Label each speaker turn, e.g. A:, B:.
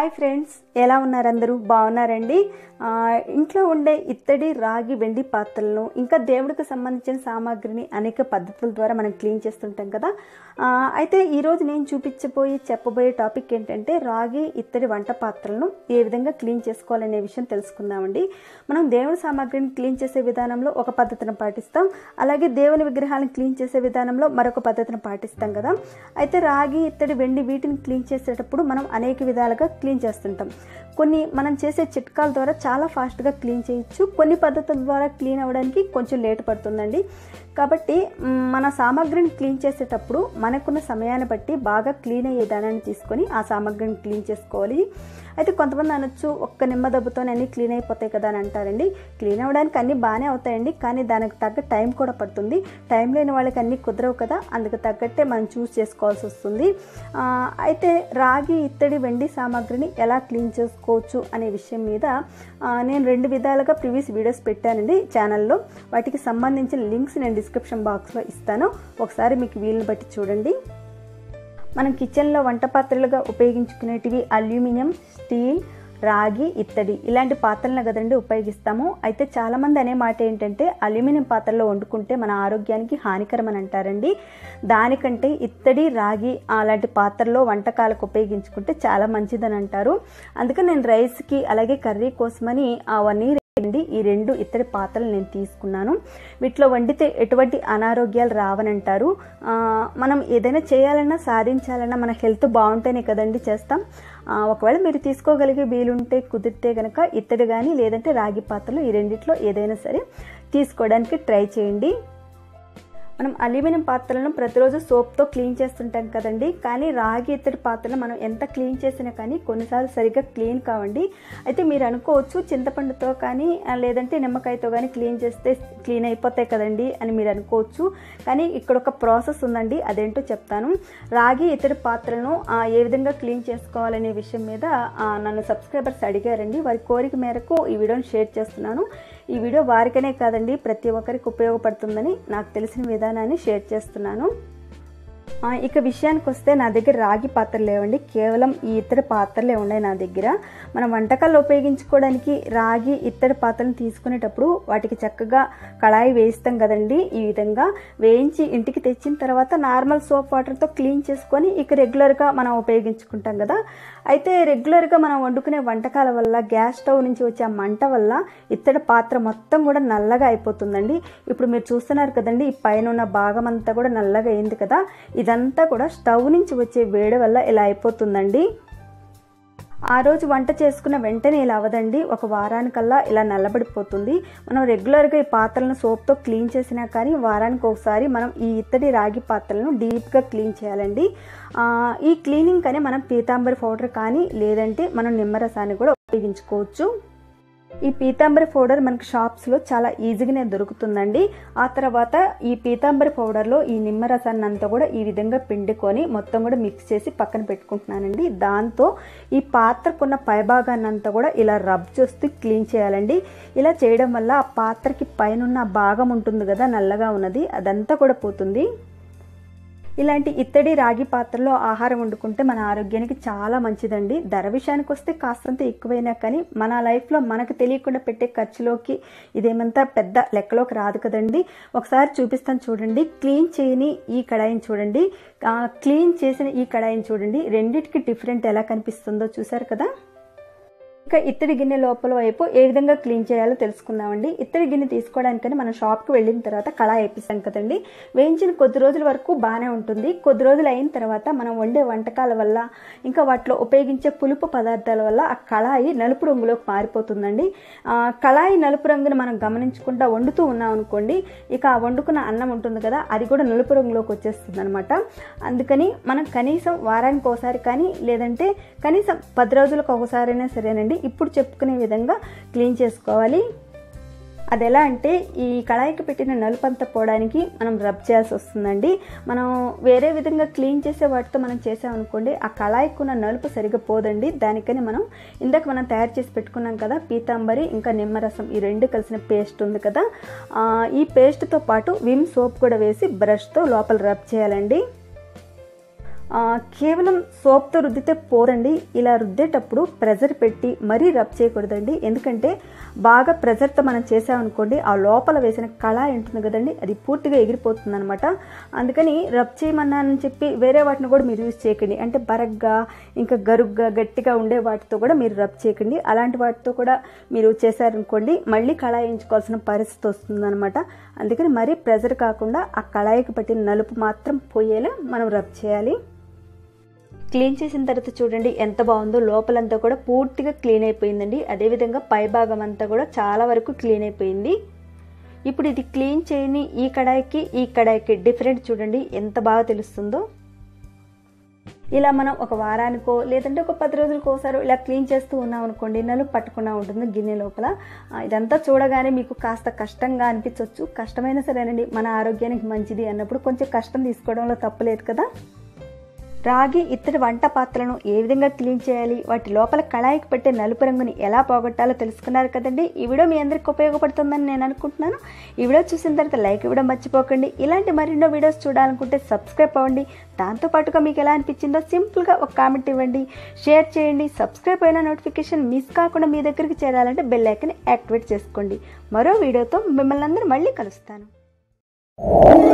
A: hi friends ఎలా ఉన్నారు అందరూ బాగున్నారండి ఆ, ఇంట్లో ఉండే ఇత్తడి రాగి వెండి పాత్రలను ఇంకా దేవుడికి సంబంధించిన సామాగ్రిని అనేక పద్ధతుల ద్వారా మనం క్లీన్ చేస్తుంటాం కదా ఆ, అయితే ఈరోజు నేను చూపించబోయే చెప్పబోయే టాపిక్ ఏంటంటే రాగి ఇత్తడి వంట పాత్రలను ఏ విధంగా క్లీన్ చేసుకోవాలనే విషయం తెలుసుకుందామండి మనం దేవుడి సామాగ్రిని క్లీన్ చేసే విధానంలో ఒక పద్ధతిని పాటిస్తాం అలాగే దేవుని విగ్రహాలను క్లీన్ చేసే విధానంలో మరొక పద్ధతిని పాటిస్తాం కదా అయితే రాగి ఇత్తడి వెండి వీటిని క్లీన్ చేసేటప్పుడు మనం అనేక విధాలుగా క్లీన్ చేస్తుంటాం కొన్ని మనం చేసే చిట్కాల ద్వారా చాలా ఫాస్ట్గా క్లీన్ చేయొచ్చు కొన్ని పద్ధతుల ద్వారా క్లీన్ అవ్వడానికి కొంచెం లేట్ పడుతుందండి కాబట్టి మ్, మన సామాగ్రిని క్లీన్ చేసేటప్పుడు మనకున్న సమయాన్ని బట్టి బాగా క్లీన్ అయ్యే విధానాన్ని తీసుకొని ఆ సామాగ్రిని క్లీన్ చేసుకోవాలి అయితే కొంతమంది అనొచ్చు ఒక్క నిమ్మ దెబ్బతోనే అన్నీ క్లీన్ అయిపోతాయి కదా అని అంటారండి క్లీన్ అవ్వడానికి అన్నీ బాగానే అవుతాయండి కానీ దానికి తగ్గ టైం కూడా పడుతుంది టైం లేని వాళ్ళకి అన్నీ కుదరవు కదా అందుకు తగ్గట్టే మనం చూస్ చేసుకోవాల్సి వస్తుంది ఆ, అయితే రాగి ఇత్తడి వెండి సామాగ్రిని ఎలా క్లీన్ చేసుకోవచ్చు అనే విషయం మీద ఆ, నేను రెండు విధాలుగా ప్రీవియస్ వీడియోస్ పెట్టానండి ఛానల్లో వాటికి సంబంధించిన లింక్స్ నేను డిస్క్రిప్షన్ బాక్స్లో ఇస్తాను ఒకసారి మీకు వీలుని బట్టి చూడండి మనం కిచెన్లో వంట పాత్రలుగా ఉపయోగించుకునేటివి అల్యూమినియం స్టీల్ రాగి ఇత్తడి ఇలాంటి పాత్రలను కదండి ఉపయోగిస్తాము అయితే చాలామంది అనే మాట ఏంటంటే అల్యూమినియం పాత్రలో వండుకుంటే మన ఆరోగ్యానికి హానికరం అని అంటారండి దానికంటే ఇత్తడి రాగి అలాంటి పాత్రలో వంటకాలకు ఉపయోగించుకుంటే చాలా మంచిదని అంటారు అందుకని నేను రైస్కి అలాగే కర్రీ కోసమని అవన్నీ అండి ఈ రెండు ఇత్తడి పాత్రలు నేను తీసుకున్నాను వీటిలో వండితే ఎటువంటి అనారోగ్యాలు రావనంటారు ఆ, మనం ఏదైనా చేయాలన్నా సాధించాలన్నా మన హెల్త్ బాగుంటేనే కదండి చేస్తాం ఆ, ఒకవేళ మీరు తీసుకోగలిగే వీలుంటే కుదిరితే కనుక ఇత్తడి కానీ లేదంటే రాగి పాత్రలు ఈ రెండిట్లో ఏదైనా సరే తీసుకోవడానికి ట్రై చేయండి మనం అల్యూమినియం పాత్రలను ప్రతిరోజు సోప్తో క్లీన్ చేస్తుంటాం కదండి కానీ రాగి ఇత్తడి పాత్రలు మనం ఎంత క్లీన్ చేసినా కానీ కొన్నిసార్లు సరిగ్గా క్లీన్ కావండి అయితే మీరు అనుకోవచ్చు చింతపండుతో కానీ ఆ, లేదంటే నిమ్మకాయతో కానీ క్లీన్ చేస్తే క్లీన్ అయిపోతాయి కదండి అని మీరు అనుకోవచ్చు కానీ ఇక్కడ ఒక ప్రాసెస్ ఉందండి అదేంటో చెప్తాను రాగి ఇత్తడి పాత్రలను ఆ, ఏ విధంగా క్లీన్ చేసుకోవాలనే విషయం మీద ఆ, నన్ను సబ్స్క్రైబర్స్ అడిగారండి వారి కోరిక మేరకు ఈ వీడియోని షేర్ చేస్తున్నాను ఈ వీడియో వారికనే కాదండి ప్రతి ఒక్కరికి ఉపయోగపడుతుందని నాకు తెలిసిన విధానాన్ని షేర్ చేస్తున్నాను ఆ, ఇక విషయానికి వస్తే నా దగ్గర రాగి పాత్రలు లేవండి కేవలం ఈ ఇత్తడి పాత్రలే ఉన్నాయి నా దగ్గర మనం వంటకాల్లో ఉపయోగించుకోవడానికి రాగి ఇత్తడి పాత్రలను తీసుకునేటప్పుడు వాటికి చక్కగా కళాయి వేయిస్తాం కదండి ఈ విధంగా వేయించి ఇంటికి తెచ్చిన తర్వాత నార్మల్ సోప్ వాటర్తో క్లీన్ చేసుకొని ఇక రెగ్యులర్గా మనం ఉపయోగించుకుంటాం కదా అయితే రెగ్యులర్గా మనం వండుకునే వంటకాల వల్ల గ్యాస్ స్టవ్ నుంచి వచ్చే ఆ మంట వల్ల ఇత్తడి పాత్ర మొత్తం కూడా నల్లగా అయిపోతుందండి ఇప్పుడు మీరు చూస్తున్నారు కదండి ఈ పైన ఉన్న భాగం అంతా కూడా నల్లగా అయింది కదా ఇదంతా కూడా స్టవ్ నుంచి వచ్చే వేడి వల్ల ఇలా అయిపోతుందండి ఆ రోజు వంట చేసుకున్న వెంటనే ఇలా అవదండి ఒక వారానికల్లా ఇలా నల్లబడిపోతుంది మనం రెగ్యులర్గా ఈ పాత్రలను సోప్తో క్లీన్ చేసినా కానీ వారానికి ఒకసారి మనం ఈ ఇత్తడి రాగి పాత్రలను డీప్గా క్లీన్ చేయాలండి ఆ, ఈ క్లీనింగ్ కానీ మనం పీతాంబరి పౌడర్ కానీ లేదంటే మనం నిమ్మరసాన్ని కూడా ఉపయోగించుకోవచ్చు ఈ పీతాంబరి పౌడర్ మనకి షాప్స్లో చాలా ఈజీగానే దొరుకుతుందండి ఆ తర్వాత ఈ పీతాంబరి పౌడర్లో ఈ నిమ్మరసాన్ని అంతా కూడా ఈ విధంగా పిండుకొని మొత్తం కూడా మిక్స్ చేసి పక్కన పెట్టుకుంటున్నానండి దాంతో ఈ పాత్రకున్న పైభాగాన్ని అంతా కూడా ఇలా రబ్ చేస్తూ క్లీన్ చేయాలండి ఇలా చేయడం వల్ల ఆ పాత్రకి పైన భాగం ఉంటుంది కదా నల్లగా ఉన్నది అదంతా కూడా పోతుంది ఇలాంటి ఇత్తడి రాగి పాత్రలో ఆహారం వండుకుంటే మన ఆరోగ్యానికి చాలా మంచిదండి ధర విషయానికి వస్తే కాస్తంత ఎక్కువైనా కానీ మన లైఫ్లో మనకు తెలియకుండా పెట్టే ఖర్చులోకి ఇదేమంతా పెద్ద లెక్కలోకి రాదు కదండి ఒకసారి చూపిస్తాను చూడండి క్లీన్ చేయని ఈ కడాయిని చూడండి ఆ, క్లీన్ చేసిన ఈ కడాయిని చూడండి రెండిటికి డిఫరెంట్ ఎలా కనిపిస్తుందో చూసారు కదా ఇంకా ఇత్తడి గిన్నె లోపల వైపు ఏ విధంగా క్లీన్ చేయాలో తెలుసుకుందామండి ఇత్తడి గిన్నె తీసుకోవడానికని మనం షాప్కి వెళ్ళిన తర్వాత కళాయి వేపిస్తాం కదండి వేయించిన కొద్ది రోజుల వరకు బాగానే ఉంటుంది కొద్ది రోజులు అయిన తర్వాత మనం వండే వంటకాల వల్ల ఇంకా వాటిలో ఉపయోగించే పులుపు పదార్థాల వల్ల ఆ కళాయి నలుపు రంగులోకి మారిపోతుందండి ఆ, కళాయి నలుపు రంగుని మనం గమనించకుండా వండుతూ ఉన్నాం అనుకోండి ఇక ఆ వండుకున్న అన్నం ఉంటుంది కదా అది కూడా నలుపు రంగులోకి వచ్చేస్తుంది అనమాట అందుకని మనం కనీసం వారానికి ఒకసారి కానీ లేదంటే కనీసం పది రోజులకు ఒకసారైనా సరేనండి ఇప్పుడు చెప్పుకునే విధంగా క్లీన్ చేసుకోవాలి అది ఎలా అంటే ఈ కళాయికి పెట్టిన నలుపంతా పోవడానికి మనం రబ్ చేయాల్సి వస్తుందండి మనం వేరే విధంగా క్లీన్ చేసే వాటితో మనం చేసామనుకోండి ఆ కళాయికి ఉన్న నలుపు సరిగా పోదండి దానికని మనం ఇందాక మనం తయారు చేసి పెట్టుకున్నాం కదా పీతాంబరి ఇంకా నిమ్మరసం ఈ రెండు కలిసిన పేస్ట్ ఉంది కదా ఆ, ఈ పేస్ట్తో పాటు విమ్ సోప్ కూడా వేసి బ్రష్తో లోపల రబ్ చేయాలండి ఆ, కేవలం సోప్తో రుద్దితే పోరండి ఇలా రుద్దేటప్పుడు ప్రెజర్ పెట్టి మరీ రబ్ చేయకూడదండి ఎందుకంటే బాగా ప్రెజర్తో మనం చేసామనుకోండి ఆ లోపల వేసిన కళాయి ఉంటుంది కదండి అది పూర్తిగా ఎగిరిపోతుంది అనమాట అందుకని రబ్ చేయమన్నానని చెప్పి వేరే వాటిని కూడా మీరు యూజ్ చేయకండి అంటే బరగ్గా ఇంకా గరుగ్గా గట్టిగా ఉండే వాటితో కూడా మీరు రబ్ చేయకండి అలాంటి వాటితో కూడా మీరు చేశారనుకోండి మళ్ళీ కళాయి ఎంచుకోవాల్సిన పరిస్థితి వస్తుందన్నమాట అందుకని మరీ ప్రెజర్ కాకుండా ఆ కళాయికి పట్టిన నలుపు మాత్రం పోయేలా మనం రబ్ చేయాలి క్లీన్ చేసిన తర్వాత చూడండి ఎంత బాగుందో లోపలంతా కూడా పూర్తిగా క్లీన్ అయిపోయిందండి అదేవిధంగా పై భాగం అంతా కూడా చాలా వరకు క్లీన్ అయిపోయింది ఇప్పుడు ఇది క్లీన్ చేయని ఈ కడాయికి ఈ కడాయికి డిఫరెంట్ చూడండి ఎంత బాగా తెలుస్తుందో ఇలా మనం ఒక వారానికో లేదంటే ఒక పది రోజులకో ఒకసారి ఇలా క్లీన్ చేస్తూ ఉన్నాం అనుకోండి నలుపు పట్టకుండా ఉంటుంది గిన్నె లోపల ఆ, ఇదంతా చూడగానే మీకు కాస్త కష్టంగా అనిపించవచ్చు కష్టమైనా సరేనండి మన ఆరోగ్యానికి మంచిది అన్నప్పుడు కొంచెం కష్టం తీసుకోవడంలో తప్పలేదు కదా రాగి ఇత్తడి వంట పాత్రలను ఏ విధంగా క్లీన్ చేయాలి వాటి లోపల కళాయికి పెట్టే నలుపు రంగుని ఎలా పోగొట్టాలో తెలుసుకున్నారు కదండి ఈ వీడియో మీ అందరికి ఉపయోగపడుతుందని నేను అనుకుంటున్నాను ఈ వీడియో చూసిన తర్వాత లైక్ ఇవ్వడం మర్చిపోకండి ఇలాంటి మరెన్నో వీడియోస్ చూడాలనుకుంటే సబ్స్క్రైబ్ అవ్వండి దాంతోపాటుగా మీకు ఎలా అనిపించిందో సింపుల్గా ఒక కామెంట్ ఇవ్వండి షేర్ చేయండి సబ్స్క్రైబ్ అయిన నోటిఫికేషన్ మిస్ కాకుండా మీ దగ్గరికి చేరాలంటే బెల్ ఐకన్ యాక్టివేట్ చేసుకోండి మరో వీడియోతో మిమ్మల్ని అందరూ మళ్ళీ కలుస్తాను